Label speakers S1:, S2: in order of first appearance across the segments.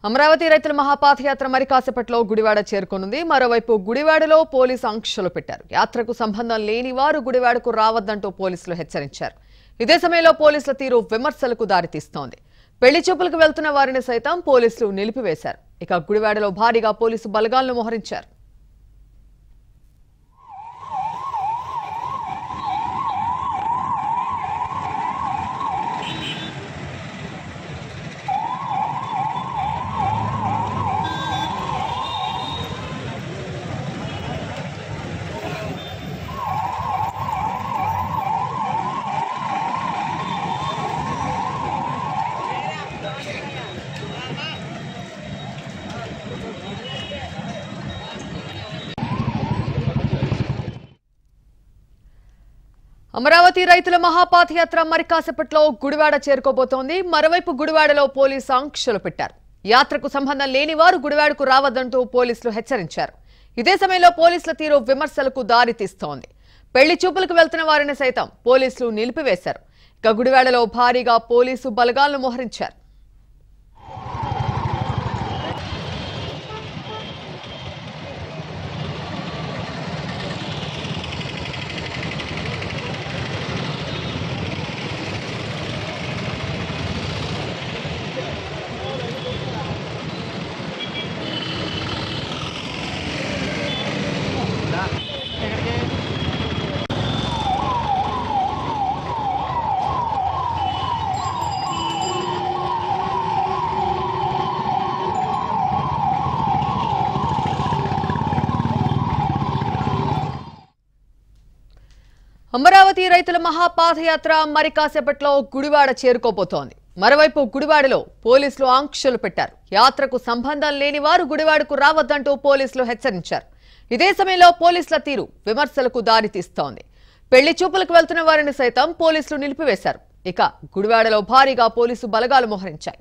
S1: అమరావతి రైతుల మహాపాదయాత్ర మరి కాసేపట్లో గుడివాడ చేరుకోనుంది మరోవైపు గుడివాడలో పోలీసు ఆంక్షలు పెట్టారు యాత్రకు సంబంధం లేని వారు గుడివాడకు రావద్దంటూ పోలీసులు హెచ్చరించారు ఇదే సమయంలో పోలీసుల తీరు విమర్శలకు దారితీస్తోంది పెళ్లి చూపులకు వెళ్తున్న వారిని సైతం పోలీసులు నిలిపివేశారు ఇక గుడివాడలో భారీగా పోలీసు బలగాలను మోహరించారు అమరావతి రైతుల మహాపాదయాత్ర మరి కాసేపట్లో గుడివాడ చేరుకోబోతోంది మరోవైపు గుడివాడలో పోలీసు ఆంక్షలు పెట్టారు యాత్రకు సంబంధం లేని వారు గుడివాడకు రావద్దంటూ పోలీసులు హెచ్చరించారు ఇదే సమయంలో పోలీసుల తీరు విమర్శలకు దారితీస్తోంది పెళ్లి చూపులకు వెళ్తున్న వారిని సైతం పోలీసులు నిలిపివేశారు ఇక గుడివాడలో భారీగా పోలీసు బలగాలను మోహరించారు అమరావతి రైతుల మహాపాదయాత్ర మరి కాసేపట్లో గుడివాడ చేరుకోబోతోంది మరోవైపు గుడివాడలో పోలీసులు ఆంక్షలు పెట్టారు యాత్రకు సంబంధం లేని వారు గుడివాడకు రావద్దంటూ పోలీసులు హెచ్చరించారు ఇదే సమయంలో పోలీసుల తీరు విమర్శలకు దారితీస్తోంది పెళ్లి చూపులకు వెళ్తున్న వారిని సైతం పోలీసులు నిలిపివేశారు ఇక గుడివాడలో భారీగా పోలీసు బలగాలు మోహరించాయి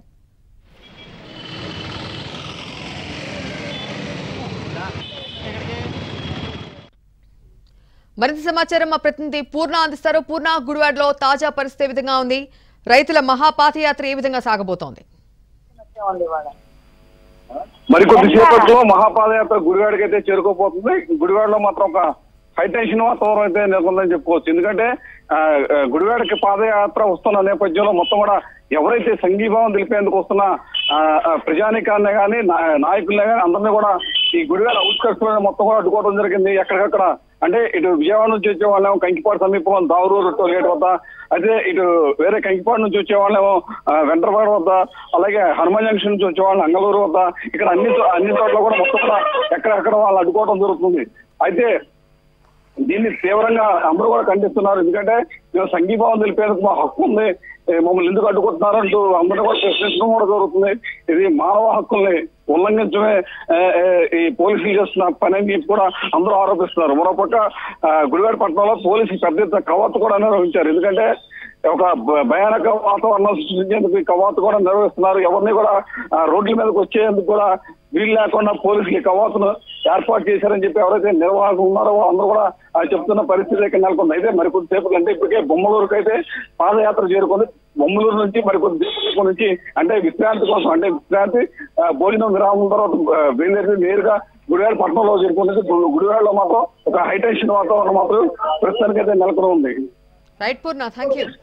S1: మరింత సమాచారం మా ప్రతినిధి పూర్ణ అందిస్తారు పూర్ణ గుడివాడలో తాజా పరిస్థితి ఏ విధంగా ఉంది రైతుల మహాపాదయాత్ర ఏ విధంగా సాగబోతోంది
S2: ఉంది ఇవాళ
S3: మరికొద్ది సేపట్లో మహాపాదయాత్ర గుడివాడకి అయితే చేరుకోపోతుంది గుడివాడలో మాత్రం ఒక హై టెన్షన్ వాతావరణం అయితే నెలకొందని చెప్పుకోవచ్చు ఎందుకంటే ఆ, ఆ, గుడివాడకి పాదయాత్ర వస్తున్న నేపథ్యంలో మొత్తం కూడా ఎవరైతే సంఘీభావం తెలిపేందుకు వస్తున్న ఆ, ఆ, ప్రజానికాన్ని కానీ నాయకుల్ని కానీ అందరినీ కూడా ఈ గుడివాడ అవుట్స్కట్స్ లో మొత్తం కూడా అడ్డుకోవడం జరిగింది ఎక్కడికక్కడ అంటే ఇటు విజయవాడ నుంచి వచ్చే వాళ్ళేమో కంకిపాడు సమీపంలో దావరూరు టోల్గేట్ వద్ద అదే ఇటు వేరే కంకిపాడు నుంచి వచ్చే వాళ్ళేమో ఆ, వెంట్రపాడు వద్ద అలాగే హనుమాన్ జంక్షన్ నుంచి వచ్చే వాళ్ళు అంగళూరు వద్ద ఇక్కడ అన్ని చో- అన్ని చోట్ల కూడా మొత్తం కూడా ఎక్కడెక్కడ వాళ్ళు అడ్డుకోవడం జరుగుతుంది అయితే దీన్ని తీవ్రంగా అందరూ కూడా ఖండిస్తున్నారు ఎందుకంటే మేము సంఘీభావం తెలిపేందుకు మా హక్కు ఉంది ఏ, మమ్మల్ని ఎందుకు అడ్డుకుంటున్నారు అంటూ అందరూ కూడా ప్రశ్నించడం కూడా జరుగుతుంది ఇది మానవ హక్కుల్ని ఉల్లంఘించడమే ఏ, ఏ, ఈ పోలీసులు చేస్తున్న పని అని చెప్పి కూడా అందరూ ఆరోపిస్తున్నారు మరోపక్క ఆ, గుడివాడ పట్టణంలో పోలీసులు పెద్ద ఎత్తున కవాతు కూడా నిర్వహించారు ఎందుకంటే ఒక భ- భయానక వాతావరణం సృష్టించేందుకు ఈ కవాతు కూడా నిర్వహిస్తున్నారు ఎవరిని కూడా ఆ, రోడ్ల మీదకి వచ్చేందుకు కూడా వీలు లేకుండా పోలీసులు ఈ కవాతును ఏర్పాటు చేశారని చెప్పి ఎవరైతే నిర్వాహకులు ఉన్నారో వాళ్ళందరూ కూడా ఆ చెప్తున్న పరిస్థితి ఇక్కడ నెలకొంది అయితే మరికొద్ది సేపు అంటే ఇప్పటికే బొమ్మలూరుకు అయితే పాదయాత్ర చేరుకుంది బొమ్మలూరు నుంచి మరికొద్ది సేపు నుంచి అంటే విశ్రాంతి కోసం అంటే విశ్రాంతి ఆ, భోజనం విరామం తర్వాత ఆ, బయలుదేరి నేరుగా గుడివాడ పట్టణంలో చేరుకుంటుంది గుడివాడలో మాత్రం ఒక హైటెన్షన్ వాతావరణం మాత్రం ప్రస్తుతానికి అయితే నెలకొని ఉంది
S1: రైట్ పూర్ణ థ్యాంక్ యూ